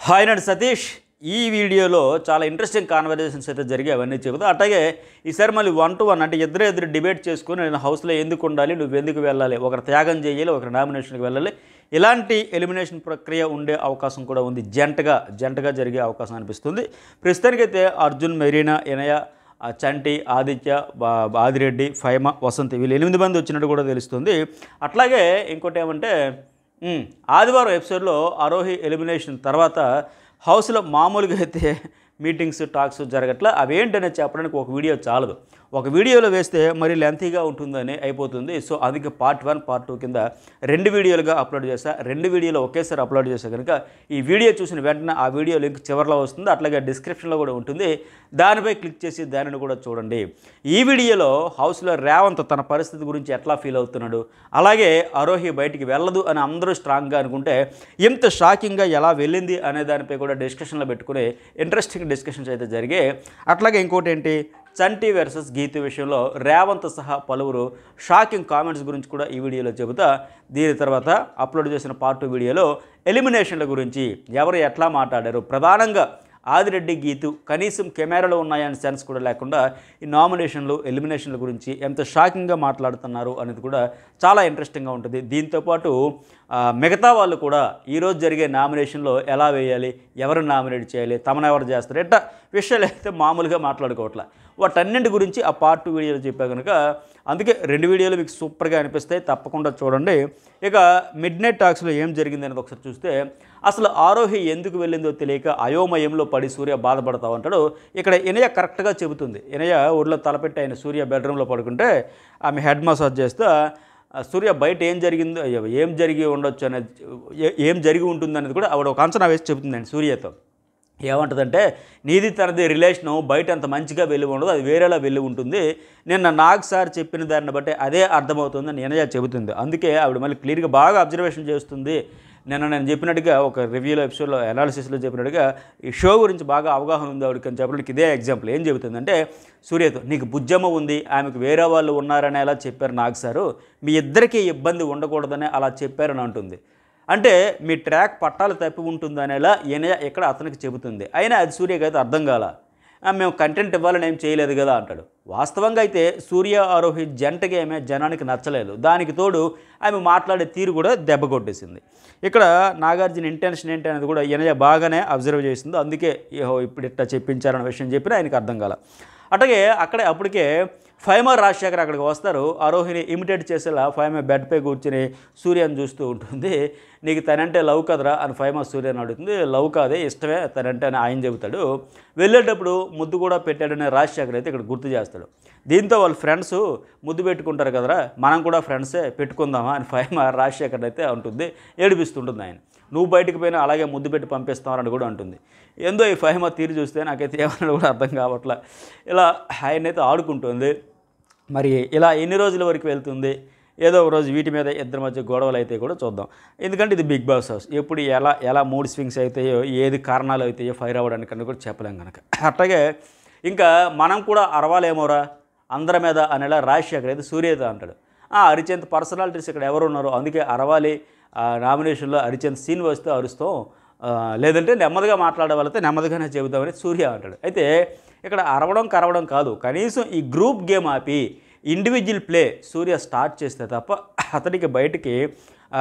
Hi నడు సతీష్ ఈ వీడియోలో చాలా ఇంట్రెస్టింగ్ కాన్వర్జేషన్స్ అయితే జరిగాయి అవన్నీ చెబుతా అట్లాగే ఈసారి మళ్ళీ వన్ టు వన్ అంటే ఇద్దరు ఇద్దరు డిబేట్ చేసుకుని నేను హౌస్లో ఎందుకు ఉండాలి నువ్వు ఎందుకు వెళ్ళాలి ఒకరు త్యాగం చేయాలి ఒకరు నామినేషన్కి వెళ్ళాలి ఇలాంటి ఎలిమినేషన్ ప్రక్రియ ఉండే అవకాశం కూడా ఉంది జంటగా జంటగా జరిగే అవకాశం అనిపిస్తుంది ప్రస్తుతానికైతే అర్జున్ మెరీనా ఇనయ ఆ చంటి ఆదిత్య బా- ఆదిరెడ్డి ఫైమ వసంతి వీళ్ళు ఎనిమిది మంది వచ్చినట్టు కూడా తెలుస్తుంది అట్లాగే ఇంకోటి ఏమంటే ఉమ్, ఆదివారం ఎపిసోడ్లో అరోహి ఎలిమినేషన్ తర్వాత హౌస్లో మామూలుగా అయితే మీటింగ్స్ టాక్స్ జరగట్లా అవేంటనేది చెప్పడానికి ఒక వీడియో చాలదు ఒక వీడియోలో వేస్తే మరి లెంతీగా ఉంటుందని అయిపోతుంది సో అందుకే పార్ట్ వన్ పార్ట్ టూ కింద రెండు వీడియోలుగా అప్లోడ్ చేశా రెండు వీడియోలు ఒకేసారి అప్లోడ్ చేశా కనుక ఈ వీడియో చూసిన వెంటనే ఆ వీడియో లింక్ చివరిలో వస్తుంది అట్లాగే డిస్క్రిప్షన్లో కూడా ఉంటుంది దానిపై క్లిక్ చేసి దానిని కూడా చూడండి ఈ వీడియోలో హౌస్లో రేవంత్ తన పరిస్థితి గురించి ఎట్లా ఫీల్ అవుతున్నాడు అలాగే అరోహి బయటికి వెళ్ళదు అని అందరూ స్ట్రాంగ్గా అనుకుంటే ఇంత షాకింగ్గా ఎలా వెళ్ళింది అనే దానిపై కూడా డిస్కషన్లో పెట్టుకుని ఇంట్రెస్టింగ్ డిస్కషన్స్ అయితే జరిగాయి అట్లాగే ఇంకోటి ఏంటి చంటి వర్సెస్ గీతు విషయంలో రేవంత్ సహా పలువురు షాకింగ్ కామెంట్స్ గురించి కూడా ఈ వీడియోలో చెబుతా దీని తర్వాత అప్లోడ్ చేసిన పార్ట్ టూ వీడియోలో ఎలిమినేషన్ల గురించి ఎవరు ఎట్లా మాట్లాడారు ప్రధానంగా ఆదిరెడ్డి గీతు కనీసం కెమెరాలో ఉన్నాయని సెన్స్ కూడా లేకుండా ఈ నామినేషన్లు ఎలిమినేషన్ల గురించి ఎంత షాకింగ్గా మాట్లాడుతున్నారు అనేది కూడా చాలా ఇంట్రెస్టింగ్గా ఉంటుంది దీంతోపాటు ఆ, మిగతా వాళ్ళు కూడా ఈరోజు జరిగే నామినేషన్లో ఎలా వేయాలి ఎవరు నామినేట్ చేయాలి తమను ఎవరు చేస్తారు ఎట్లా విషయాలు అయితే మామూలుగా మాట్లాడుకోవట్లే వాటన్నింటి గురించి ఆ పార్ట్ టూ వీడియోలో చెప్పా కనుక అందుకే రెండు వీడియోలు మీకు సూపర్గా అనిపిస్తాయి తప్పకుండా చూడండి ఇక మిడ్ నైట్ టాక్స్లో ఏం జరిగింది అనేది ఒకసారి చూస్తే అసలు ఆరోహి ఎందుకు వెళ్ళిందో తెలియక అయోమయంలో పడి సూర్య బాధపడతా ఉంటాడు ఇక్కడ ఇనయ కరెక్ట్గా చెబుతుంది ఇనయ ఊళ్ళో తలపెట్టి ఆయన సూర్య బెడ్రూమ్లో పడుకుంటే ఆమె హెడ్ మసాజ్ చేస్తూ ఆ సూర్య బయట ఏం జరిగిందో ఏం జరిగి ఉండొచ్చు అనేది ఏ- ఏం జరిగి ఉంటుంది అనేది కూడా ఆవిడ ఒక అంచనా వేసి చెబుతుందండి సూర్యతో ఏమంటుందంటే నీది తనది రిలేషను బయట అంత మంచిగా వెళ్ళి ఉండదు అది వేరేలా వెళ్ళి ఉంటుంది నిన్న నాగ్ సార్ చెప్పిన దాన్ని బట్టి అదే అర్థమవుతుందని నేనయ్య చెబుతుంది అందుకే ఆవిడ మళ్ళీ క్లియర్గా బాగా అబ్జర్వేషన్ చేస్తుంది నిన్న నేను చెప్పినట్టుగా ఒక రివ్యూలో ఎపిసోడ్లో అనాలిసిస్లో చెప్పినట్టుగా ఈ షో గురించి బాగా అవగాహన ఉంది ఆవిడకి అని చెప్పడానికి ఇదే ఎగ్జాంపుల్ ఏం చెబుతుందంటే సూర్యతో నీకు బుజ్జమ్మ ఉంది ఆమెకు వేరే వాళ్ళు ఉన్నారని అలా చెప్పారు నాగ్ సారు మీ ఇద్దరికీ ఇబ్బంది ఉండకూడదని అలా చెప్పారని అంటుంది అంటే మీ ట్రాక్ పట్టాలు తప్పి ఉంటుందనేలా ఈయన ఇక్కడ అతనికి చెబుతుంది అయినా అది సూర్యకి అయితే అర్థం కాల "ఆ, మేము కంటెంట్ ఇవ్వాలని ఏం చేయలేదు కదా అంటాడు వాస్తవంగా అయితే సూర్య ఆరోహి జంటగా ఆమె జనానికి నచ్చలేదు దానికి తోడు ఆమె మాట్లాడే తీరు కూడా దెబ్బ కొట్టేసింది ఇక్కడ నాగార్జున ఇంటెన్షన్ ఏంటి అనేది కూడా ఈయన బాగానే అబ్జర్వ్ చేసింది అందుకే "ఏహో, ఇప్పుడు ఇట్లా చెప్పించారన్న విషయం చెప్పినా ఆయనకి అర్థం కాల అట్లాగే అక్కడే అప్పటికే ఫైమర్ రాజశేఖర్ అక్కడికి వస్తారు ఆరోహిని ఇమిటేట్ చేసేలా ఫైమ బెడ్పై కూర్చుని సూర్యని చూస్తూ ఉంటుంది నీకు తనంటే లవ్ కదరా అని ఫైమ సూర్యని అడుగుతుంది లవ్ కాదే ఇష్టమే తనంటే అని ఆయన చెబుతాడు వెళ్ళేటప్పుడు ముద్దు కూడా పెట్టాడని రాజశేఖర్ అయితే ఇక్కడ గుర్తు చేస్తాడు దీంతో వాళ్ళ ఫ్రెండ్స్ ముద్దు పెట్టుకుంటారు కదరా మనం కూడా ఫ్రెండ్సే పెట్టుకుందామా అని ఫైమ రాజశేఖర్ అయితే ఉంటుంది ఏడిపిస్తుంటుంది ఆయన నువ్వు బయటకు పోయినా అలాగే ముద్దు పెట్టి పంపిస్తామని కూడా అంటుంది ఏందో ఈ ఫహిమ తీరు చూస్తే నాకైతే ఏమన్నా కూడా అర్థం కావట్లే ఇలా ఆయన అయితే ఆడుకుంటుంది మరి ఇలా ఎన్ని రోజుల వరకు వెళ్తుంది ఏదో ఒక రోజు వీటి మీద ఇద్దరి మధ్య గొడవలు అయితే కూడా చూద్దాం ఎందుకంటే ఇది బిగ్ బాస్ హౌస్ ఎప్పుడు ఎలా ఎలా మూడ్ స్వింగ్స్ అవుతాయో ఏది కారణాలు అవుతాయో ఫైర్ అవ్వడానికి అని కూడా చెప్పలేం కనుక అట్లాగే ఇంకా మనం కూడా అరవాలేమోరా అందరి మీద అనేలా రాజశేఖర్ అయితే సూర్యత అంటాడు ఆ అరిచంత్ పర్సనాలిటీస్ ఇక్కడ ఎవరు ఉన్నారో అందుకే అరవాలి ఆ నామినేషన్లో అరిచంత్ సీన్ వస్తే అరుస్తాం ఆ, లేదంటే నెమ్మదిగా మాట్లాడే వాళ్ళతో నెమ్మదిగానే చెబుతామని సూర్య అంటాడు అయితే ఇక్కడ అరవడం కరవడం కాదు కనీసం ఈ గ్రూప్ గేమ్ ఆపి ఇండివిజువల్ ప్లే సూర్య స్టార్ట్ చేస్తే తప్ప అతనికి బయటికి ఆ,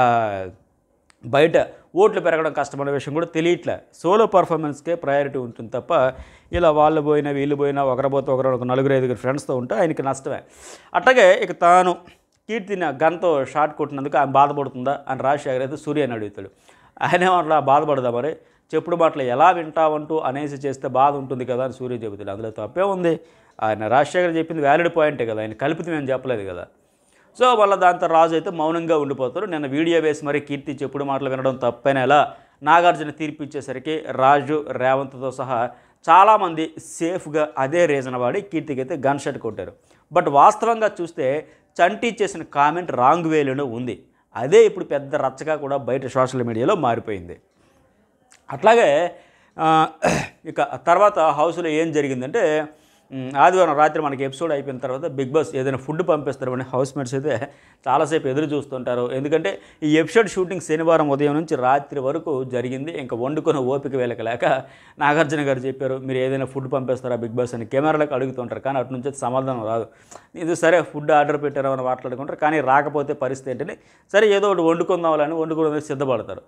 బయట ఓట్లు పెరగడం కష్టమైన విషయం కూడా తెలియట్లే సోలో పర్ఫార్మెన్స్కే ప్రయారిటీ ఉంటుంది తప్ప ఇలా వాళ్ళు పోయినా వీళ్ళు పోయినా ఒకరి పోతే ఒకరు ఒక నలుగురు ఐదుగురు ఫ్రెండ్స్తో ఉంటే ఆయనకి నష్టమే అట్లాగే ఇక తాను కీర్తిని గన్తో షాట్ కొట్టినందుకు ఆయన బాధపడుతుందా అని రాజశేఖర్ అయితే సూర్యని అడుగుతాడు ఆయన ఏమట్లా బాధపడదా మరి చెప్పుడు మాటలు ఎలా వింటావంటూ అనేసి చేస్తే బాధ ఉంటుంది కదా అని సూర్య చెబుతాడు అందులో తప్పే ఉంది ఆయన రాజశేఖర్ చెప్పింది వ్యాలిడ్ పాయింటే కదా ఆయన కల్పితం ఏం చెప్పలేదు కదా సో వాళ్ళ దాంతో రాజు అయితే మౌనంగా ఉండిపోతారు నిన్న వీడియో వేసి మరి కీర్తి చెప్పుడు మాటలు వినడం తప్పనేలా నాగార్జున తీర్పు ఇచ్చేసరికి రాజు రేవంత్తో సహా చాలామంది సేఫ్గా అదే రీజన్ వాడి కీర్తికి అయితే గన్ షాట్ కొట్టారు బట్ వాస్తవంగా చూస్తే చంటి చేసిన కామెంట్ రాంగ్ వేలోనే ఉంది అదే ఇప్పుడు పెద్ద రచ్చగా కూడా బయట సోషల్ మీడియాలో మారిపోయింది అట్లాగే ఆ, ఇక తర్వాత హౌస్లో ఏం జరిగిందంటే ఉమ్, ఆదివారం రాత్రి మనకి ఎపిసోడ్ అయిపోయిన తర్వాత బిగ్ బాస్ ఏదైనా ఫుడ్ పంపిస్తారని హౌస్ మేట్స్ అయితే చాలాసేపు ఎదురు చూస్తుంటారు ఎందుకంటే ఈ ఎపిసోడ్ షూటింగ్ శనివారం ఉదయం నుంచి రాత్రి వరకు జరిగింది ఇంకా వండుకున్న ఓపిక వెళ్ళకలేక నాగార్జున గారు చెప్పారు మీరు ఏదైనా ఫుడ్ పంపిస్తారా బిగ్ బాస్ అని కెమెరాలకు అడుగుతుంటారు కానీ అటు నుంచి అయితే సమాధానం రాదు ఇది సరే ఫుడ్ ఆర్డర్ పెట్టారో అని మాట్లాడుకుంటారు కానీ రాకపోతే పరిస్థితి ఏంటంటే సరే ఏదో ఒకటి వండుకుందామని వండుకోవడానికి సిద్ధపడతారు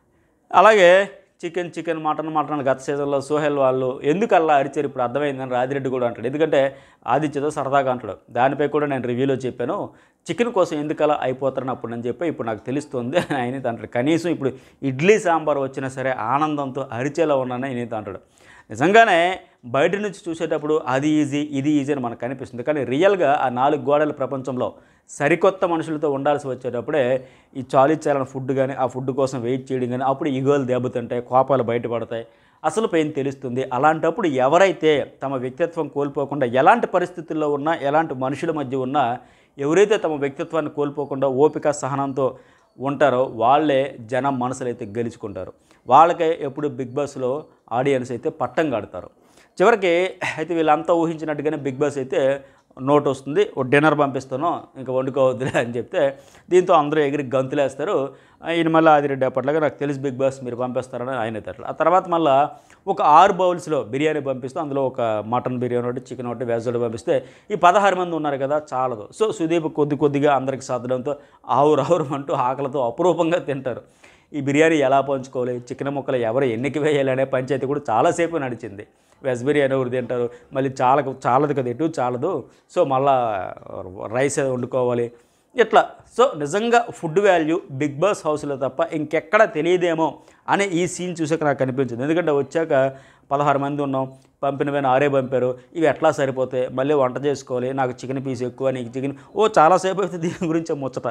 అలాగే చికెన్ చికెన్ మటన్ మటన్ గత సీజన్లో సోహెల్ వాళ్ళు ఎందుకు అలా అరిచారు ఇప్పుడు అర్థమైందని రాజిరెడ్డి కూడా అంటాడు ఎందుకంటే ఆదిత్యతో సరదాగా అంటాడు దానిపై కూడా నేను రివ్యూలో చెప్పాను చికెన్ కోసం ఎందుకు అలా అయిపోతారని అప్పుడు నేను చెప్పి ఇప్పుడు నాకు తెలుస్తుంది అని ఆయన అంటాడు కనీసం ఇప్పుడు ఇడ్లీ సాంబార్ వచ్చినా సరే ఆనందంతో అరిచేలా ఉన్నానని ఆయన అంటాడు నిజంగానే బయట నుంచి చూసేటప్పుడు అది ఈజీ ఇది ఈజీ అని మనకు కనిపిస్తుంది కానీ రియల్గా ఆ నాలుగు గోడల ప్రపంచంలో సరికొత్త మనుషులతో ఉండాల్సి వచ్చేటప్పుడే ఈ చాలిచ్చాలని ఫుడ్ కానీ ఆ ఫుడ్ కోసం వెయిట్ చేయడం కానీ అప్పుడు ఈగోలు దెబ్బతింటాయి కోపాలు బయటపడతాయి అసలు పెయిన్ తెలుస్తుంది అలాంటప్పుడు ఎవరైతే తమ వ్యక్తిత్వం కోల్పోకుండా ఎలాంటి పరిస్థితుల్లో ఉన్నా ఎలాంటి మనుషుల మధ్య ఉన్నా ఎవరైతే తమ వ్యక్తిత్వాన్ని కోల్పోకుండా ఓపిక సహనంతో ఉంటారో వాళ్ళే జనం మనసులు అయితే గెలుచుకుంటారు వాళ్ళకే ఎప్పుడు బిగ్ బాస్లో ఆడియన్స్ అయితే పట్టం కడతారు చివరికి అయితే వీళ్ళంతా ఊహించినట్టుగానే బిగ్ బాస్ అయితే నోట్ వస్తుంది ఓ డిన్నర్ పంపిస్తాను ఇంకా వండుకోవద్దులే అని చెప్తే దీంతో అందరూ ఎగిరి గంతులేస్తారు ఈయన మళ్ళీ అది రెడ్డి అప్పట్లాగా నాకు తెలిసి బిగ్ బాస్ మీరు పంపిస్తారని ఆయన తట్ల ఆ తర్వాత మళ్ళీ ఒక ఆరు బౌల్స్లో బిర్యానీ పంపిస్తూ అందులో ఒక మటన్ బిర్యానీ ఒకటి చికెన్ ఒకటి వెజ్ ఒకటి పంపిస్తే ఈ పదహారు మంది ఉన్నారు కదా చాలదు సో సుదీప్ కొద్ది కొద్దిగా అందరికి సర్దడంతో ఆవురు ఆవురు అంటూ ఆకలితో అపురూపంగా తింటారు ఈ బిర్యానీ ఎలా పంచుకోవాలి చికెన్ ముక్కలు ఎవరు ఎన్నికి వేయాలి అనే పంచాయతీ కూడా చాలాసేపు నడిచింది వెజ్ బిర్యానీ ఎవరు తింటారు మళ్ళీ చాలా చాలదు కదా ఎటు చాలదు సో మళ్ళా రైస్ ఏదో వండుకోవాలి ఇట్లా సో నిజంగా ఫుడ్ వాల్యూ బిగ్ బాస్ హౌస్లో తప్ప ఇంకెక్కడ తెలియదేమో అనే ఈ సీన్ చూసాక నాకు అనిపించింది ఎందుకంటే వచ్చాక పదహారు మంది ఉన్నాం పంపినవైన ఆరే పంపారు ఇవి ఎట్లా సరిపోతాయి మళ్ళీ వంట చేసుకోవాలి నాకు చికెన్ పీస్ ఎక్కువ నీకు చికెన్ ఓ చాలాసేపు అయితే దీని గురించి ముచ్చట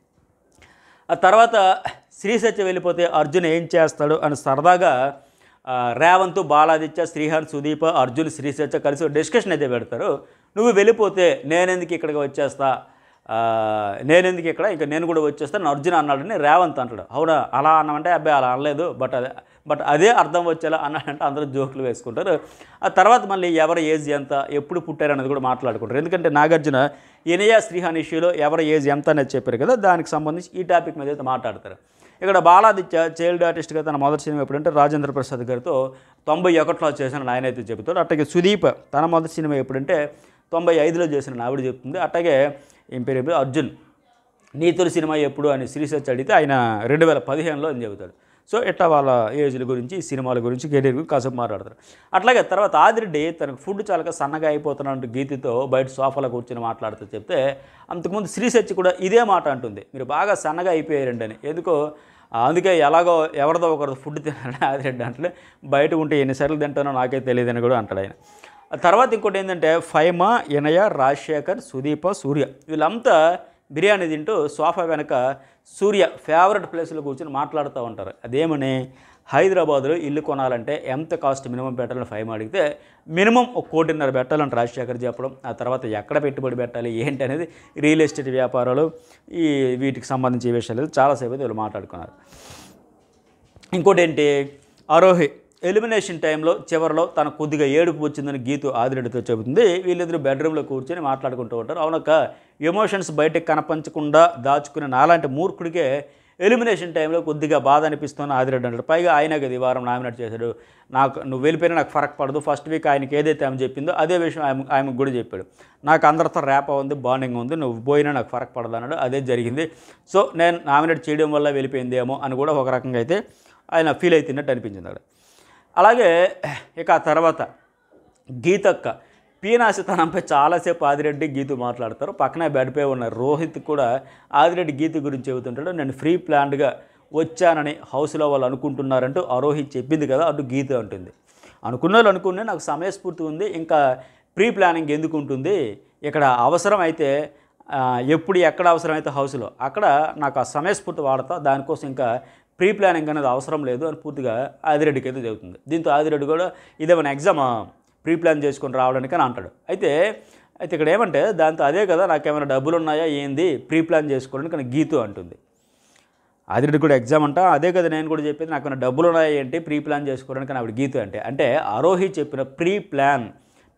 ఆ తర్వాత శ్రీ సత్య వెళ్ళిపోతే అర్జున్ ఏం చేస్తాడు అని సరదాగా ఆ, రేవంత్ బాలాదిత్య శ్రీహాన్ సుదీప్ అర్జున్ శ్రీ సత్య కలిసి ఒక డిస్కషన్ అయితే పెడతారు నువ్వు వెళ్ళిపోతే నేనెందుకు ఇక్కడికి వచ్చేస్తా ఆ, నేనెందుకు ఇక్కడ ఇంకా నేను కూడా వచ్చేస్తాను అర్జున్ అన్నాడని రేవంత్ అంటాడు అవునా అలా అన్నామంటే అబ్బాయి అలా అనలేదు బట్ అదే బట్ అదే అర్థం వచ్చేలా అన్నాడంటే అందరూ జోకులు వేసుకుంటారు ఆ తర్వాత మళ్ళీ ఎవరి ఏజ్ ఎంత ఎప్పుడు పుట్టారు అనేది కూడా మాట్లాడుకుంటారు ఎందుకంటే నాగార్జున ఇనయా శ్రీహాన్ ఇష్యూలో ఎవరి ఏజ్ ఎంత అనేది చెప్పారు కదా దానికి సంబంధించి ఈ టాపిక్ మీద అయితే మాట్లాడతారు ఇక్కడ బాలాదిత్య చైల్డ్ ఆర్టిస్ట్గా తన మొదటి సినిమా ఎప్పుడంటే రాజేంద్ర ప్రసాద్ గారితో తొంభై ఒకటిలో చేసిన ఆయన అయితే చెబుతాడు అట్లాగే సుదీప్ తన మొదటి సినిమా ఎప్పుడంటే తొంభై ఐదులో చేసిన ఆవిడ చెప్తుంది అట్లాగే ఏం పేరు ఏం పేరు? అర్జున్ నీతుల సినిమా ఎప్పుడు అని శ్రీసచ్ అడిగితే ఆయన రెండు వేల పదిహేనులో అని చెబుతాడు సో ఇట్లా వాళ్ళ ఏజ్ల గురించి సినిమాల గురించి కెరీర్ గురించి కాసేపు మాట్లాడతారు అట్లాగే తర్వాత ఆదిరెడ్డి తనకు ఫుడ్ చాలక సన్నగా అయిపోతున్నట్టు గీతితో బయట సోఫాలో కూర్చొని మాట్లాడుతూ చెప్తే అంతకుముందు శ్రీసచ్ కూడా ఇదే మాట అంటుంది మీరు బాగా సన్నగా అయిపోయారండి అని ఎందుకో అందుకే ఎలాగో ఎవరిదో ఒకరితో ఫుడ్ తినాలని ఆదిరెడ్డి అంటే బయట ఉంటే ఎన్నిసార్లు తింటానో నాకే తెలియదని కూడా అంటాడు ఆయన ఆ తర్వాత ఇంకోటి ఏంటంటే ఫైమా ఇనయ రాజశేఖర్ సుదీప సూర్య వీళ్ళంతా బిర్యానీ తింటూ సోఫా వెనక సూర్య ఫేవరెట్ ప్లేస్లో కూర్చొని మాట్లాడుతూ ఉంటారు అదేమని హైదరాబాద్లో ఇల్లు కొనాలంటే ఎంత కాస్ట్ మినిమం పెట్టాలని ఫైవ్ అడిగితే మినిమం ఒక కోటిన్నర పెట్టాలని రాజశేఖర్ చెప్పడం ఆ తర్వాత ఎక్కడ పెట్టుబడి పెట్టాలి ఏంటి అనేది రియల్ ఎస్టేట్ వ్యాపారాలు ఈ వీటికి సంబంధించి ఈ విషయాలు చాలాసేపు అయితే వీళ్ళు మాట్లాడుకున్నారు ఇంకోటి ఏంటి ఆరోహి ఎలిమినేషన్ టైంలో చివరిలో తన కొద్దిగా ఏడుపు వచ్చిందని గీతు ఆదిరెడ్డితో చెబుతుంది వీళ్ళిద్దరు బెడ్రూమ్లో కూర్చొని మాట్లాడుకుంటూ ఉంటారు అవునక్క ఎమోషన్స్ బయటకు కనపంచకుండా దాచుకునే నాలాంటి మూర్ఖుడికే ఎలిమినేషన్ టైంలో కొద్దిగా బాధ అనిపిస్తున్న ఆదిరెడ్డి అంటాడు పైగా ఆయన కదా ఈ వారం నామినేట్ చేశాడు నాకు నువ్వు వెళ్ళిపోయినా నాకు ఫరక్ పడదు ఫస్ట్ వీక్ ఆయనకి ఏదైతే ఆమె చెప్పిందో అదే విషయం ఆయన ఆమెకు కూడా చెప్పాడు నాకు అందరితో ర్యాప్ ఉంది బాండింగ్ ఉంది నువ్వు పోయినా నాకు ఫరక్ పడదు అన్నాడు అదే జరిగింది సో నేను నామినేట్ చేయడం వల్ల వెళ్ళిపోయిందేమో అని కూడా ఒక రకంగా అయితే ఆయన ఫీల్ అవుతున్నట్టు అనిపించింది అక్కడ అలాగే ఇక ఆ తర్వాత గీతక్క పీనాశతనంపై చాలాసేపు ఆదిరెడ్డి గీతు మాట్లాడతారు పక్కనే బెడ్పై ఉన్న రోహిత్ కూడా ఆదిరెడ్డి గీతు గురించి చెబుతుంటాడు నేను ఫ్రీ ప్లాన్డ్గా వచ్చానని హౌస్లో వాళ్ళు అనుకుంటున్నారంటూ అరోహిత్ చెప్పింది కదా అటు గీత అంటుంది అనుకున్న వాళ్ళు అనుకునే నాకు సమయస్ఫూర్తి ఉంది ఇంకా ప్రీ ప్లానింగ్ ఎందుకు ఉంటుంది ఇక్కడ అవసరం అయితే ఆ, ఎప్పుడు ఎక్కడ అవసరమైతే హౌస్లో అక్కడ నాకు ఆ సమయస్ఫూర్తి వాడతా దానికోసం ఇంకా ప్రీ ప్లానింగ్ అనేది అవసరం లేదు అని పూర్తిగా ఆదిరెడ్డికి అయితే చెబుతుంది దీంతో ఆదిరెడ్డి కూడా ఇదేమైనా ఎగ్జామ్ ప్రీ ప్లాన్ చేసుకొని రావడానికి అని అంటాడు అయితే అయితే ఇక్కడ ఏమంటే దాంతో అదే కదా నాకేమైనా డబ్బులు ఉన్నాయా ఏంది ప్రీ ప్లాన్ చేసుకోవడానికి కానీ గీతు అంటుంది ఆదిరెడ్డి కూడా ఎగ్జామ్ అంట అదే కదా నేను కూడా చెప్పేది నాకు డబ్బులు ఉన్నాయా ఏంటి ప్రీ ప్లాన్ చేసుకోవడానికి అని ఆవిడ గీత అంటే అంటే ఆరోహి చెప్పిన ప్రీ ప్లాన్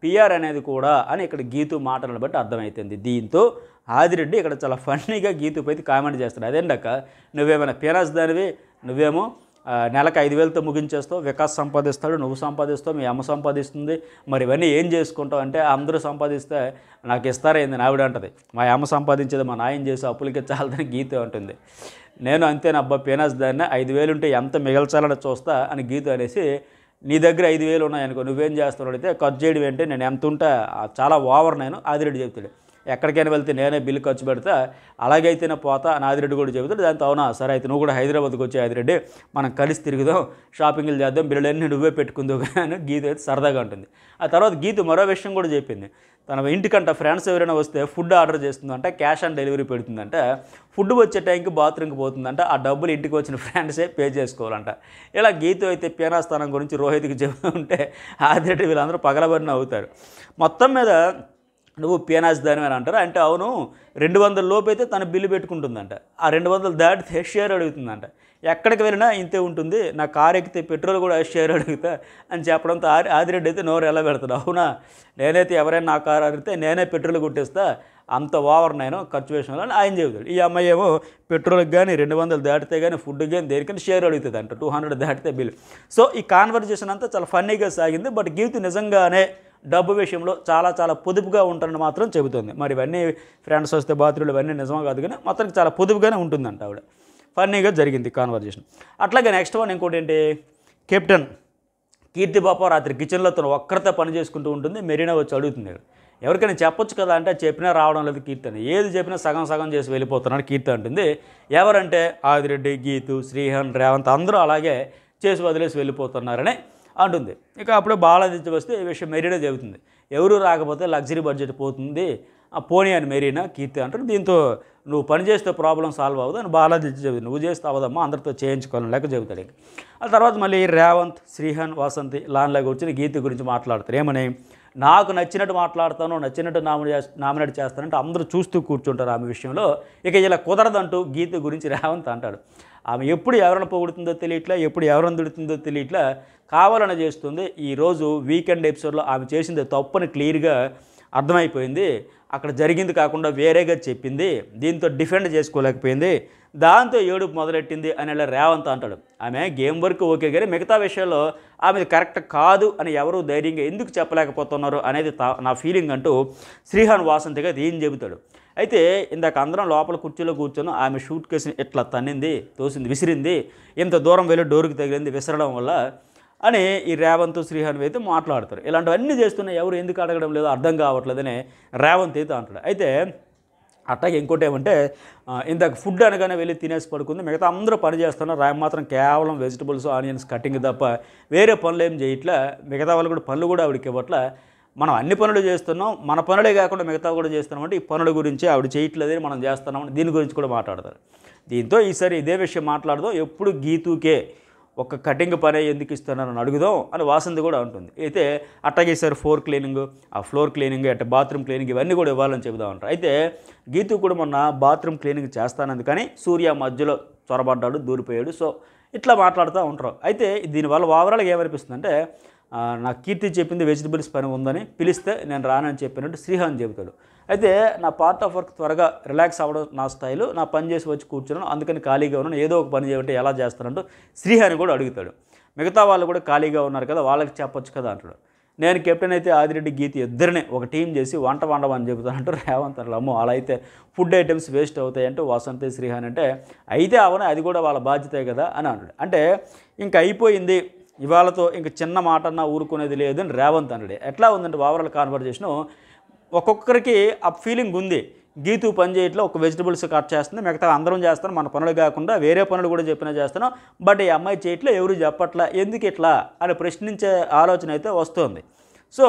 పిఆర్ అనేది కూడా అని ఇక్కడ గీతు మాటలను బట్టి అర్థమవుతుంది దీంతో ఆదిరెడ్డి ఇక్కడ చాలా ఫన్నీగా గీతుపై కామెంట్ చేస్తాడు అదేంటక్క నువ్వేమైనా పిరాజ్ దానివి నువ్వేమో ఆ, నెలకు ఐదు వేలతో ముగించేస్తావు వికాస్ సంపాదిస్తాడు నువ్వు సంపాదిస్తావు మీ అమ్మ సంపాదిస్తుంది మరి ఇవన్నీ ఏం చేసుకుంటావు అంటే అందరూ సంపాదిస్తే నాకు ఇస్తారేంది ఆవిడ అంటది మా అమ్మ సంపాదించేది మా నాయన చేసి అప్పులకి చాలదని గీత ఉంటుంది నేను అంతేనబ్బా పేనాస్ దాన్ని ఐదు వేలు ఉంటే ఎంత మిగల్చాలని చూస్తా అని గీత అనేసి నీ దగ్గర ఐదు వేలు ఉన్నాయనుకో నువ్వేం చేస్తావు అడిగితే ఖర్చు చేయడం ఏంటి నేను ఎంత ఉంటే ఆ చాలా ఓవర్ నేను ఆదిరెడ్డి చెప్తాడు ఎక్కడికైనా వెళ్తే నేనే బిల్లు ఖర్చు పెడతా అలాగైతేనే పోతా అని ఆదిరెడ్డి కూడా చెబుతాడు దాంతో అవునా సరే అయితే నువ్వు కూడా హైదరాబాద్కి వచ్చి ఆదిరెడ్డి మనం కలిసి తిరుగుదాం షాపింగ్లు చేద్దాం బిల్లులన్నీ నువ్వే పెట్టుకుందావు కానీ గీత అయితే సరదాగా ఉంటుంది ఆ తర్వాత గీత మరో విషయం కూడా చెప్పింది తన ఇంటికంట ఫ్రెండ్స్ ఎవరైనా వస్తే ఫుడ్ ఆర్డర్ చేస్తుందంటే క్యాష్ ఆన్ డెలివరీ పెడుతుందంటే ఫుడ్ వచ్చే టైంకి బాత్రూమ్కి పోతుందంట ఆ డబ్బులు ఇంటికి వచ్చిన ఫ్రెండ్సే పే చేసుకోవాలంట ఇలా గీత అయితే పీనాస్థానం గురించి రోహిత్కి చెబుతూ ఉంటే ఆదిరెడ్డి వీళ్ళందరూ పగలబడిన అవుతారు మొత్తం మీద నువ్వు పీనాస్ దాని అని అంటారు అంటే అవును రెండు వందల లోపు అయితే తన బిల్లు పెట్టుకుంటుందంట ఆ రెండు వందలు దాటితే షేర్ అడుగుతుందంట ఎక్కడికి వెళ్ళినా ఇంతే ఉంటుంది నా కారు ఎక్కితే పెట్రోల్ కూడా షేర్ అడుగుతా అని చెప్పడంతో ఆది ఆదిరెడ్డి అయితే నోరు ఎలా పెడతాడు అవునా నేనైతే ఎవరైనా నా కారు అడిగితే నేనే పెట్రోల్ కొట్టేస్తా అంత ఓవర్ నేను ఖర్చు విషయంలో అని ఆయన చెబుతాడు ఈ అమ్మాయి ఏమో పెట్రోల్కి కానీ రెండు వందలు దాటితే కానీ ఫుడ్ కానీ దేనికైనా షేర్ అడుగుతుంది అంట టూ హండ్రెడ్ దాటితే బిల్ సో ఈ కాన్వర్జేషన్ అంతా చాలా ఫన్నీగా సాగింది బట్ గీతు నిజంగానే డబ్బు విషయంలో చాలా చాలా పొదుపుగా ఉంటారని మాత్రం చెబుతుంది మరి ఇవన్నీ ఫ్రెండ్స్ వస్తే బాత్రూలు ఇవన్నీ నిజమా కాదు కానీ మొత్తానికి చాలా పొదుపుగానే ఉంటుందంట ఆవిడ ఫన్నీగా జరిగింది కాన్వర్జేషన్ అట్లాగే నెక్స్ట్ వన్ ఇంకోటి ఏంటి కెప్టెన్ కీర్తి బాప రాత్రి కిచెన్లో తను ఒక్కరితో పని చేసుకుంటూ ఉంటుంది మెరీనా వచ్చి అడుగుతుంది ఎవరికైనా చెప్పొచ్చు కదా అంటే చెప్పినా రావడం లేదు కీర్తి అని ఏది చెప్పినా సగం సగం చేసి వెళ్ళిపోతున్నాడు కీర్తి అంటుంది ఎవరంటే ఆదిరెడ్డి గీతు శ్రీహన్ రేవంత్ అందరూ అలాగే చేసి వదిలేసి వెళ్ళిపోతున్నారని అంటుంది ఇక అప్పుడు బాలాదిత్య వస్తే ఈ విషయం మెరీనా చెబుతుంది ఎవరు రాకపోతే లగ్జరీ బడ్జెట్ పోతుంది ఆ పోనీ అని మెరీనా కీర్తి అంటారు దీంతో నువ్వు పని చేస్తే ప్రాబ్లం సాల్వ్ అవ్వదు అని బాలాదిత్య చెబుతుంది నువ్వు చేస్తే అవ్వదమ్మా అందరితో చేయించుకోవాలని లెక్క చెబుతాడు ఇక ఆ తర్వాత మళ్ళీ రేవంత్ శ్రీహన్ వాసంతి లాన్లో కూర్చొని గీత గురించి మాట్లాడతారు ఏమని నాకు నచ్చినట్టు మాట్లాడతాను నచ్చినట్టు నామినే చేస్త నామినేట్ చేస్తానంటే అందరూ చూస్తూ కూర్చుంటారు ఆమె విషయంలో ఇక ఇలా కుదరదంటూ గీత గురించి రేవంత్ అంటాడు ఆమె ఎప్పుడు ఎవరిని పొగుడుతుందో తెలియట్లా ఎప్పుడు ఎవరిని తిడుతుందో తెలియట్లా కావాలని చేస్తుంది ఈరోజు వీకెండ్ ఎపిసోడ్లో ఆమె చేసింది తప్పని క్లియర్గా అర్థమైపోయింది అక్కడ జరిగింది కాకుండా వేరేగా చెప్పింది దీంతో డిఫెండ్ చేసుకోలేకపోయింది దాంతో ఏడుపు మొదలెట్టింది అని ఇలా రేవంత్ అంటాడు ఆమె గేమ్ వర్క్ ఓకే కానీ మిగతా విషయాల్లో ఆమె కరెక్ట్ కాదు అని ఎవరు ధైర్యంగా ఎందుకు చెప్పలేకపోతున్నారు అనేది తా- నా ఫీలింగ్ అంటూ శ్రీహాన్ వాసంతిగా ఏం చెబుతాడు అయితే ఇందాక అందరం లోపల కుర్చీలో కూర్చొని ఆమె షూట్ కేసుని ఇట్లా తన్నింది తోసింది విసిరింది ఇంత దూరం వెళ్ళి డోర్కి తగిలింది విసరడం వల్ల అని ఈ రేవంత్ శ్రీహాన్ అయితే మాట్లాడతారు ఇలాంటివన్నీ చేస్తున్నా ఎవరు ఎందుకు అడగడం లేదో అర్థం కావట్లేదని రేవంత్ అయితే అంటాడు అయితే అట్లాగే ఇంకోటి ఏమంటే ఆ, ఇందాక ఫుడ్ అనగానే వెళ్ళి తినేసి పడుకుంది మిగతా అందరూ పని చేస్తున్నారు రాయం మాత్రం కేవలం వెజిటబుల్స్ ఆనియన్స్ కటింగ్ తప్ప వేరే పనులు ఏం చేయట్లే మిగతా వాళ్ళు కూడా పనులు కూడా ఆవిడకి ఇవ్వట్లే మనం అన్ని పనులు చేస్తున్నాం మన పనులే కాకుండా మిగతా కూడా చేస్తున్నాం అంటే ఈ పనుల గురించి ఆవిడ చేయట్లేదని మనం చేస్తున్నాం దీని గురించి కూడా మాట్లాడతారు దీంతో ఈసారి ఇదే విషయం మాట్లాడదాం ఎప్పుడు గీతుకే ఒక కటింగ్ పనే ఎందుకు ఇస్తున్నారని అడుగుదాం అని వాసంతి కూడా ఉంటుంది అయితే అట్టాగే సార్ ఫ్లోర్ క్లీనింగ్ ఆ ఫ్లోర్ క్లీనింగ్ అంటే బాత్రూమ్ క్లీనింగ్ ఇవన్నీ కూడా ఇవ్వాలని చెబుదాం అంటారు అయితే గీతు కూడా మొన్న బాత్రూమ్ క్లీనింగ్ చేస్తానంది కానీ సూర్య మధ్యలో చొరబడ్డాడు దూరిపోయాడు సో ఇట్లా మాట్లాడుతూ ఉంటారు అయితే దీనివల్ల ఓవరాల్గా ఏమనిపిస్తుంది అంటే ఆ, నాకు కీర్తి చెప్పింది వెజిటబుల్స్ పని ఉందని పిలిస్తే నేను రానని చెప్పినట్టు శ్రీహాన్ చెబుతాడు అయితే నా పార్ట్ ఆఫ్ వర్క్ త్వరగా రిలాక్స్ అవ్వడం నా స్టైలు నా పని చేసి వచ్చి కూర్చున్నాను అందుకని ఖాళీగా ఉన్నాను ఏదో ఒక పని చేయంటే ఎలా చేస్తానంటూ శ్రీహాని కూడా అడుగుతాడు మిగతా వాళ్ళు కూడా ఖాళీగా ఉన్నారు కదా వాళ్ళకి చెప్పొచ్చు కదా అంటాడు నేను కెప్టెన్ అయితే ఆదిరెడ్డి గీతి ఇద్దరిని ఒక టీం చేసి వంట వండమని చెబుతానంటూ రేవంత్ అన్నాడు అమ్మో అలా అయితే ఫుడ్ ఐటమ్స్ వేస్ట్ అవుతాయి అంటూ వసంతి శ్రీహాన్ అంటే అయితే అవనే అది కూడా వాళ్ళ బాధ్యతే కదా అని అన్నాడు అంటే ఇంక అయిపోయింది ఇవాళతో ఇంక చిన్న మాట అన్నా ఊరుకునేది లేదు అని రేవంత్ అన్నాడు ఎట్లా ఉందంటే ఓవరాల్ కాన్వర్జేషను ఒక్కొక్కరికి ఆ ఫీలింగ్ ఉంది గీతు పని చేయట్లో ఒక వెజిటబుల్స్ కట్ చేస్తుంది మిగతా అందరం చేస్తాం మన పనులు కాకుండా వేరే పనులు కూడా చెప్పినా చేస్తున్నాం బట్ ఈ అమ్మాయి చేయట్లో ఎవరు చెప్పట్లా ఎందుకు ఇట్లా అని ప్రశ్నించే ఆలోచన అయితే వస్తుంది సో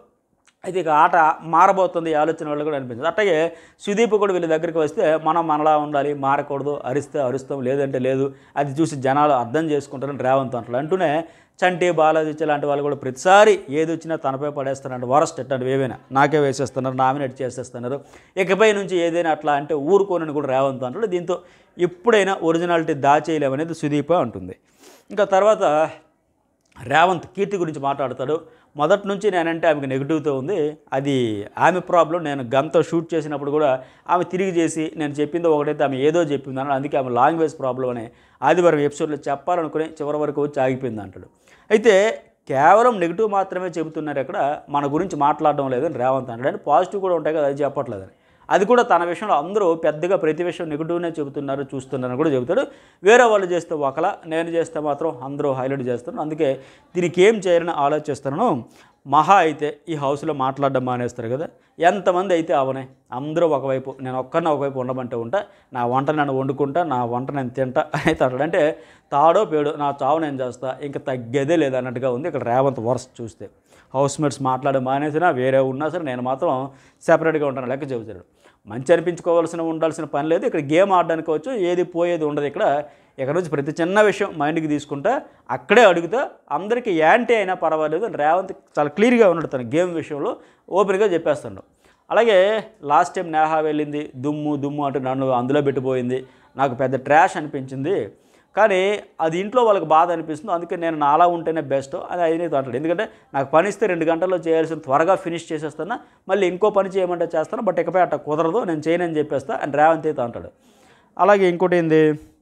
అయితే ఇక ఆట మారబోతుంది ఈ ఆలోచన వాళ్ళు కూడా అనిపించింది అట్లాగే సుదీప్ కూడా వీళ్ళ దగ్గరికి వస్తే మనం మనలా ఉండాలి మారకూడదు అరిస్తే అరుస్తాం లేదంటే లేదు అది చూసి జనాలు అర్థం చేసుకుంటారని రేవంత్ అంటారు అంటూనే చంటి బాలాజీ లాంటి వాళ్ళు కూడా ప్రతిసారి ఏది వచ్చినా తనపై పడేస్తారంటే వరస్ట్ ఎట్లాంటివి ఏవైనా నాకే వేసేస్తున్నారు నామినేట్ చేసేస్తున్నారు ఇకపై నుంచి ఏదైనా అట్లా అంటే ఊరుకోనని కూడా రేవంత్ అంటాడు దీంతో ఎప్పుడైనా ఒరిజినాలిటీ దాచేయలేమనేది సుదీప అంటుంది ఇంకా తర్వాత రేవంత్ కీర్తి గురించి మాట్లాడతాడు మొదటి నుంచి నేనంటే ఆమెకు నెగిటివ్తో ఉంది అది ఆమె ప్రాబ్లం నేను గన్తో షూట్ చేసినప్పుడు కూడా ఆమె తిరిగి చేసి నేను చెప్పింది ఒకటైతే ఆమె ఏదో చెప్పింది అన్నాడు అందుకే ఆమె లాంగ్వేజ్ ప్రాబ్లం అని ఆదివారం ఎపిసోడ్లో చెప్పాలనుకుని చివరి వరకు వచ్చి ఆగిపోయింది అంటాడు అయితే కేవలం నెగిటివ్ మాత్రమే చెబుతున్నారు ఇక్కడ మన గురించి మాట్లాడడం లేదని రేవంత్ అంటాడు అంటే పాజిటివ్ కూడా ఉంటాయి కదా అది చెప్పట్లేదని అది కూడా తన విషయంలో అందరూ పెద్దగా ప్రతి విషయం నెగిటివ్నే చెబుతున్నారు చూస్తున్నారని కూడా చెబుతాడు వేరే వాళ్ళు చేస్తే ఒకలా నేను చేస్తే మాత్రం అందరూ హైలైట్ చేస్తారు అందుకే దీనికి ఏం చేయాలని ఆలోచిస్తున్నాను మహా అయితే ఈ హౌస్లో మాట్లాడడం మానేస్తారు కదా ఎంతమంది అయితే అవనే అందరూ ఒకవైపు నేను ఒక్కరిని ఒకవైపు ఉండమంటే ఉంటా నా వంట నేను వండుకుంటా నా వంట నేను తింటా అయితే అంటాడు అంటే తాడో పేడో నా చావు నేను చేస్తా ఇంకా తగ్గేదే లేదు అన్నట్టుగా ఉంది ఇక్కడ రేవంత్ వర్స్ చూస్తే హౌస్ మేట్స్ మాట్లాడే మానేసినా వేరే ఉన్నా సరే నేను మాత్రం సెపరేట్గా ఉంటాను లెక్క చెబుతాడు మంచి అనిపించుకోవాల్సిన ఉండాల్సిన పని లేదు ఇక్కడ గేమ్ ఆడడానికి వచ్చు ఏది పోయేది ఉండదు ఇక్కడ ఇక్కడ నుంచి ప్రతి చిన్న విషయం మైండ్కి తీసుకుంటా అక్కడే అడుగుతా అందరికీ యాంటీ అయినా పర్వాలేదు అని రేవంత్ చాలా క్లియర్గా ఉన్నాడు తన గేమ్ విషయంలో ఓపెన్గా చెప్పేస్తాడు అలాగే లాస్ట్ టైం నేహా వెళ్ళింది దుమ్ము దుమ్ము అంటూ నన్ను అందులో పెట్టిపోయింది నాకు పెద్ద ట్రాష్ అనిపించింది కానీ అది ఇంట్లో వాళ్ళకి బాధ అనిపిస్తుంది అందుకే నేను నాలా ఉంటేనే బెస్ట్ అని అయినా అంటాడు ఎందుకంటే నాకు పని ఇస్తే రెండు గంటల్లో చేయాల్సిన త్వరగా ఫినిష్ చేసేస్తాను మళ్ళీ ఇంకో పని చేయమంటే చేస్తాను బట్ ఇకపై అట్ట కుదరదు నేను చేయనని చెప్పేస్తా అని రేవంత్ అయితే అంటాడు అలాగే ఇంకోటి ఏంది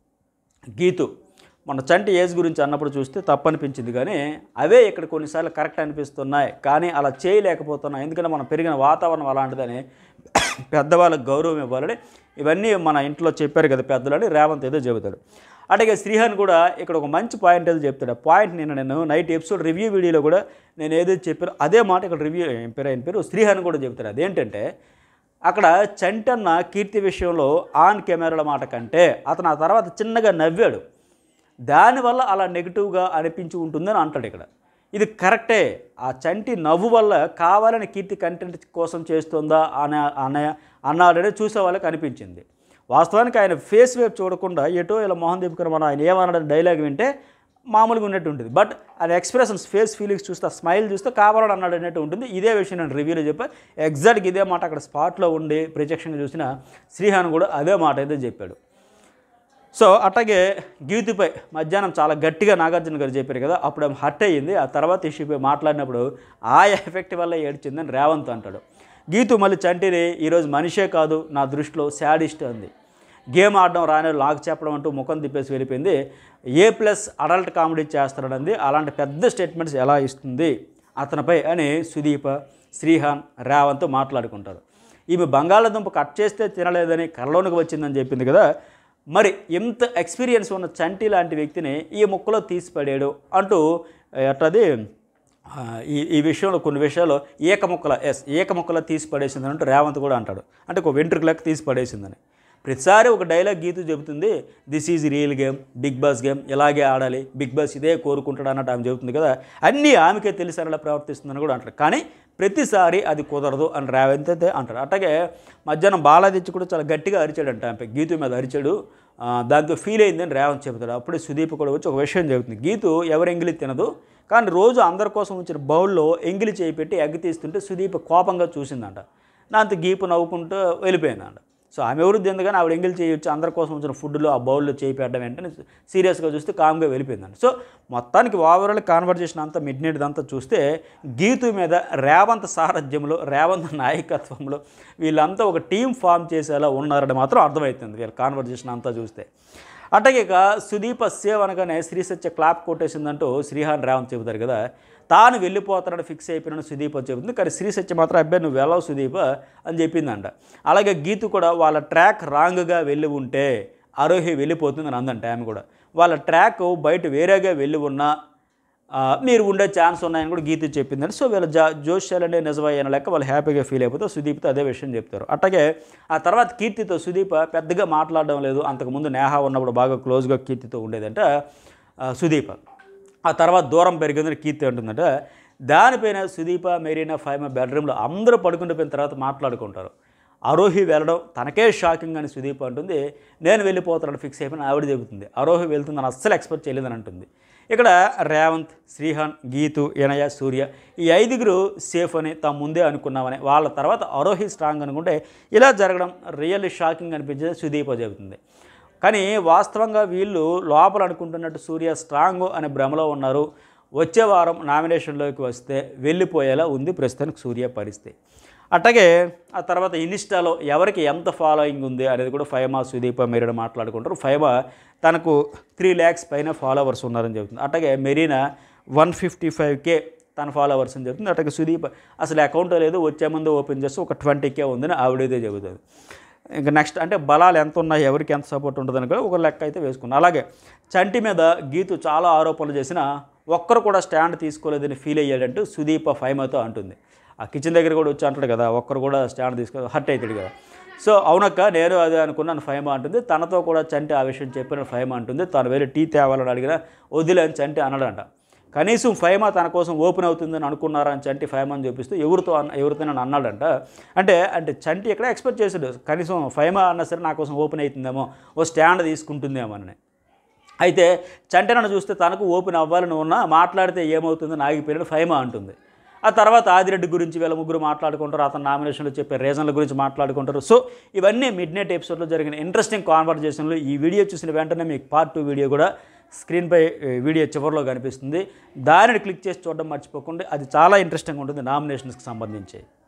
గీతు మన చంటి ఏజ్ గురించి అన్నప్పుడు చూస్తే తప్పు అనిపించింది కానీ అవే ఇక్కడ కొన్నిసార్లు కరెక్ట్ అనిపిస్తున్నాయి కానీ అలా చేయలేకపోతున్నాయి ఎందుకంటే మనం పెరిగిన వాతావరణం అలాంటిదని పెద్దవాళ్ళకి గౌరవం ఇవ్వాలని ఇవన్నీ మన ఇంట్లో చెప్పారు కదా పెద్దలని రేవంత్ ఏదో చెబుతాడు అట్లాగే శ్రీహాన్ కూడా ఇక్కడ ఒక మంచి పాయింట్ ఏదో చెప్తాడు ఆ పాయింట్ నేను నేను నైట్ ఎపిసోడ్ రివ్యూ వీడియోలో కూడా నేను ఏదైతే చెప్పానో అదే మాట ఇక్కడ రివ్యూ ఏం పేరు ఆయన పేరు శ్రీహాన్ కూడా చెప్తాడు అదేంటంటే అక్కడ చంటన్న కీర్తి విషయంలో ఆన్ కెమెరాల మాట కంటే అతను ఆ తర్వాత చిన్నగా నవ్వాడు దానివల్ల అలా నెగిటివ్గా అనిపించి ఉంటుందని అంటాడు ఇక్కడ ఇది కరెక్టే ఆ చంటి నవ్వు వల్ల కావాలని కీర్తి కంటెంట్ కోసం చేస్తుందా అనే అనే అన్నాడనే చూసే వాళ్ళకి అనిపించింది వాస్తవానికి ఆయన ఫేస్ వైపు చూడకుండా ఎటో ఇలా మోహన్ దీప్ మనం ఆయన ఏమన్నాడని డైలాగ్ వింటే మామూలుగా ఉన్నట్టు ఉంటుంది బట్ ఆయన ఎక్స్ప్రెషన్స్ ఫేస్ ఫీలింగ్స్ చూస్తే స్మైల్ చూస్తే కావాలని అన్నాడు అన్నట్టు ఉంటుంది ఇదే విషయం నేను రివ్యూలో చెప్పా ఎగ్జాక్ట్గా ఇదే మాట అక్కడ స్పాట్లో ఉండి ప్రత్యక్షంగా చూసిన శ్రీహాన్ కూడా అదే మాట అయితే చెప్పాడు సో అట్లాగే గీతుపై మధ్యాహ్నం చాలా గట్టిగా నాగార్జున గారు చెప్పారు కదా అప్పుడు ఆమె హర్ట్ అయ్యింది ఆ తర్వాత ఇష్యూపై మాట్లాడినప్పుడు ఆ ఎఫెక్ట్ వల్ల ఏడ్చిందని రేవంత్ అంటాడు గీతు మళ్ళీ చంటిని ఈరోజు మనిషే కాదు నా దృష్టిలో శాడిస్ట్ అంది గేమ్ ఆడడం రాని వాళ్ళు నాకు చెప్పడం అంటూ ముఖం తిప్పేసి వెళ్ళిపోయింది ఏ ప్లస్ అడల్ట్ కామెడీ చేస్తాడంది అలాంటి పెద్ద స్టేట్మెంట్స్ ఎలా ఇస్తుంది అతనిపై అని సుదీప శ్రీహాన్ రేవంత్ మాట్లాడుకుంటారు ఈమె బంగాళాదుంప కట్ చేస్తే తినలేదని కళ్ళలోనికి వచ్చిందని చెప్పింది కదా మరి ఇంత ఎక్స్పీరియన్స్ ఉన్న చంటి లాంటి వ్యక్తిని ఈ ముక్కలో తీసిపడాడు అంటూ ఎట్టది ఆ, ఈ ఈ విషయంలో కొన్ని విషయాలు ఏక ముక్కల ఎస్ ఏక ముక్కల తీసి పడేసింది అంటూ రేవంత్ కూడా అంటాడు అంటే ఒక వెంట్రుకలకు తీసి పడేసిందని ప్రతిసారి ఒక డైలాగ్ గీతు చెబుతుంది this is real game Bigg Boss game ఇలాగే ఆడాలి బిగ్ బాస్ ఇదే కోరుకుంటాడు అన్నట్టు ఆమె చెబుతుంది కదా అన్నీ ఆమెకే తెలిసి అలా ప్రవర్తిస్తుందని కూడా అంటారు కానీ ప్రతిసారి అది కుదరదు అని రేవంత్ అయితే అంటాడు అట్లాగే మధ్యాహ్నం బాలాదిత్య కూడా చాలా గట్టిగా అరిచాడంట ఆమె గీతు మీద అరిచాడు ఆ, దాంతో ఫీల్ అయిందని రేవంత్ చెబుతాడు అప్పుడే సుదీప్ కూడా వచ్చి ఒక విషయం చెబుతుంది గీతు ఎవరు ఎంగిలి తినదు కానీ రోజు అందరి కోసం ఉంచిన బౌల్లో ఎంగిలి చేయి పెట్టి ఎగ్గి తీస్తుంటే సుదీప్ కోపంగా చూసిందంట దాంతో గీపు నవ్వుకుంటూ వెళ్ళిపోయిందంట సో ఆమె ఎవరు తిందగానే ఆవిడ ఎంగిల్ చేయొచ్చు అందరి కోసం ఉంచిన ఫుడ్లో ఆ బౌల్లో చేయి పెట్టడం వెంటనే సీరియస్గా చూస్తే కామ్గా వెళ్ళిపోయిందండి సో మొత్తానికి ఓవరాల్ కాన్వర్జేషన్ అంతా మిడ్ నైట్ అంతా చూస్తే గీతు మీద రేవంత్ సారథ్యంలో రేవంత్ నాయకత్వంలో వీళ్ళంతా ఒక టీం ఫామ్ చేసేలా ఉన్నారని మాత్రం అర్థమవుతుంది వీళ్ళ కాన్వర్జేషన్ అంతా చూస్తే అట్లాగే ఇక సుదీప సేవ్ అనగానే శ్రీ సత్య క్లాప్ కొట్టేసిందంటూ శ్రీహాన్ రేవంత్ చెబుతారు కదా తాను వెళ్ళిపోతాడని ఫిక్స్ అయిపోయిన సుదీప చెబుతుంది కానీ శ్రీ సత్య మాత్రం అబ్బాయి నువ్వు వెళ్ళవు సుదీప అని చెప్పిందంట అలాగే గీతు కూడా వాళ్ళ ట్రాక్ రాంగ్గా వెళ్ళి ఉంటే ఆరోహి వెళ్ళిపోతుందని అందంట ఆమె కూడా వాళ్ళ ట్రాక్ బయట వేరేగా వెళ్ళి ఉన్నా ఆ, మీరు ఉండే ఛాన్స్ ఉన్నాయని కూడా గీత చెప్పిందని సో వీళ్ళ జా జోష్యాలనే నిజమయ్యన లెక్క వాళ్ళు హ్యాపీగా ఫీల్ అయిపోతే సుదీప్తో అదే విషయం చెప్తారు అట్లాగే ఆ తర్వాత కీర్తితో సుదీప పెద్దగా మాట్లాడడం లేదు అంతకుముందు నేహా ఉన్నప్పుడు బాగా క్లోజ్గా కీర్తితో ఉండేదంట ఆ, సుదీప ఆ తర్వాత దూరం పెరిగిందని కీర్తి అంటుందంట దానిపైన సుదీప మెరీనా ఫైమ బెడ్రూమ్లో అందరూ పడుకుండిపోయిన తర్వాత మాట్లాడుకుంటారు అరోహి వెళ్ళడం తనకే షాకింగ్ అని సుదీప్ అంటుంది నేను వెళ్ళిపోతానని ఫిక్స్ అయిపోయిన ఆవిడ చెబుతుంది అరోహి వెళ్తుందని అస్సలు ఎక్స్పెక్ట్ చేయలేదని అంటుంది ఇక్కడ రేవంత్ శ్రీహాన్ గీతు ఇనయ సూర్య ఈ ఐదుగురు సేఫ్ అని తాము ముందే అనుకున్నామని వాళ్ళ తర్వాత అరోహి స్ట్రాంగ్ అనుకుంటే ఇలా జరగడం రియల్లీ షాకింగ్ అనిపించేది సుదీప చెబుతుంది కానీ వాస్తవంగా వీళ్ళు లోపల అనుకుంటున్నట్టు సూర్య స్ట్రాంగ్ అనే భ్రమలో ఉన్నారు వచ్చే వారం నామినేషన్లోకి వస్తే వెళ్ళిపోయేలా ఉంది ప్రస్తుతానికి సూర్య పరిస్థితి అట్లాగే ఆ తర్వాత ఇన్స్టాలో ఎవరికి ఎంత ఫాలోయింగ్ ఉంది అనేది కూడా ఫైమా సుదీప మెరీనా మాట్లాడుకుంటారు ఫైమా తనకు త్రీ ల్యాక్స్ పైన ఫాలోవర్స్ ఉన్నారని చెబుతుంది అట్లాగే Marina one fifty five K తన ఫాలోవర్స్ అని చెప్తుంది అట్లాగే సుదీప్ అసలు అకౌంట్ లేదు వచ్చే ముందు ఓపెన్ చేస్తే ఒక ట్వంటీ కే ఉందని ఆవిడైతే చెబుతుంది ఇంకా నెక్స్ట్ అంటే బలాలు ఎంత ఉన్నాయి ఎవరికి ఎంత సపోర్ట్ ఉంటుందని కూడా ఒక లెక్క అయితే వేసుకున్నాను అలాగే చంటి మీద గీతు చాలా ఆరోపణలు చేసిన ఒక్కరు కూడా స్టాండ్ తీసుకోలేదని ఫీల్ అయ్యాడంటూ సుదీప ఫైమాతో అంటుంది ఆ కిచెన్ దగ్గర కూడా వచ్చి అంటాడు కదా ఒక్కరు కూడా స్టాండ్ తీసుకో హర్ట్ అవుతాడు కదా సో అవునక్క నేను అదే అనుకున్నాను ఫైమా అంటుంది తనతో కూడా చంటి ఆ విషయం చెప్పిన ఫైమా అంటుంది తను వేరే టీ తేవాలని అడిగినా వదిలే అని చంటి అనడంట కనీసం ఫైమా తన కోసం ఓపెన్ అవుతుందని అనుకున్నారా అని చంటి ఫైమా అని చూపిస్తూ ఎవరితో అన్న ఎవరితో నన్ను అన్నాడంట అంటే అంటే చంటి ఎక్కడ ఎక్స్పెక్ట్ చేశాడు కనీసం ఫైమా అన్నా సరే నా కోసం ఓపెన్ అవుతుందేమో ఓ స్టాండ్ తీసుకుంటుందేమో అని అయితే చంటి నన్ను చూస్తే తనకు ఓపెన్ అవ్వాలని ఉన్నా మాట్లాడితే ఏమవుతుందని ఆగిపోయినట్టు ఫైమా అంటుంది ఆ తర్వాత ఆదిరెడ్డి గురించి వీళ్ళ ముగ్గురు మాట్లాడుకుంటారు అతను నామినేషన్లో చెప్పే రీజన్ల గురించి మాట్లాడుకుంటారు సో ఇవన్నీ మిడ్ నైట్ ఎపిసోడ్లో జరిగిన ఇంట్రెస్టింగ్ కాన్వర్జేషన్లు ఈ వీడియో చూసిన వెంటనే మీకు పార్ట్ టూ వీడియో కూడా స్క్రీన్పై ఏ, వీడియో చివరిలో కనిపిస్తుంది దానిని క్లిక్ చేసి చూడడం మర్చిపోకుండా అది చాలా ఇంట్రెస్టింగ్ ఉంటుంది నామినేషన్స్కి సంబంధించి